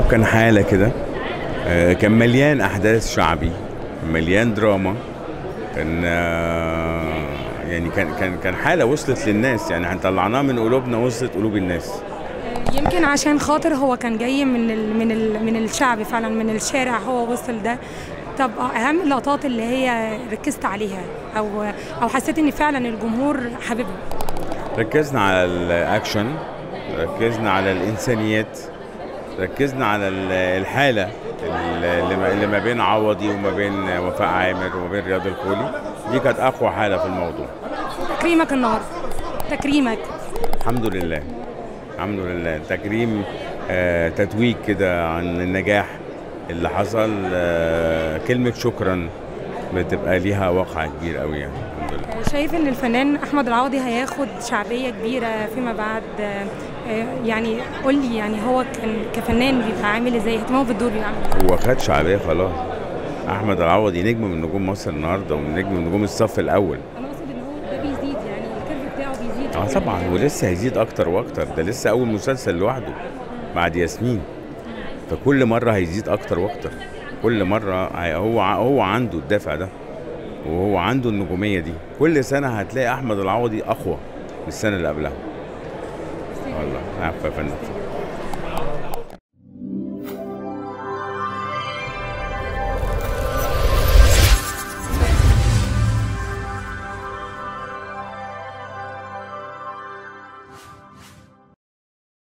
كان حالة كده آه، كان مليان أحداث شعبي مليان دراما كان آه، يعني كان كان كان حالة وصلت للناس يعني احنا طلعناها من قلوبنا وصلت قلوب الناس يمكن عشان خاطر هو كان جاي من ال من ال من الشعب فعلا من الشارع هو وصل ده طب اهم اللقطات اللي هي ركزت عليها او او حسيت ان فعلا الجمهور حاببها ركزنا على الأكشن ركزنا على الإنسانيات ركزنا على ال- الحالة اللي ما- اللي ما بين عوضي وما بين وفاء عامر وما بين رياض الخولي دي كانت أقوى حالة في الموضوع تكريمك النهارده تكريمك الحمد لله الحمد لله تكريم آه، تتويج كده عن النجاح اللي حصل آه، كلمة شكرا بتبقى ليها وقع كبير قوي يعني الحمد لله شايف ان الفنان احمد العوضي هياخد شعبيه كبيره فيما بعد آه، آه، يعني قول لي يعني هو كان كفنان بيبقى عامل ازاي اهتمامه بالدور بيبقى عامل هو خد شعبية خلاص أحمد العوضي نجم من نجوم مصر النهارده ونجم من نجوم الصف الأول انا اقصد ان هو ده بيزيد يعني الكيرف بتاعه بيزيد اه طبعا ولسه هيزيد أكتر وأكتر ده لسه أول مسلسل لوحده بعد ياسمين فكل مرة هيزيد أكتر وأكتر كل مرة هي- هو ع- هو عنده الدافع ده وهو عنده النجومية دي كل سنة هتلاقي أحمد العوضي أقوى من السنة اللي قبلها والله عفوا يا فندم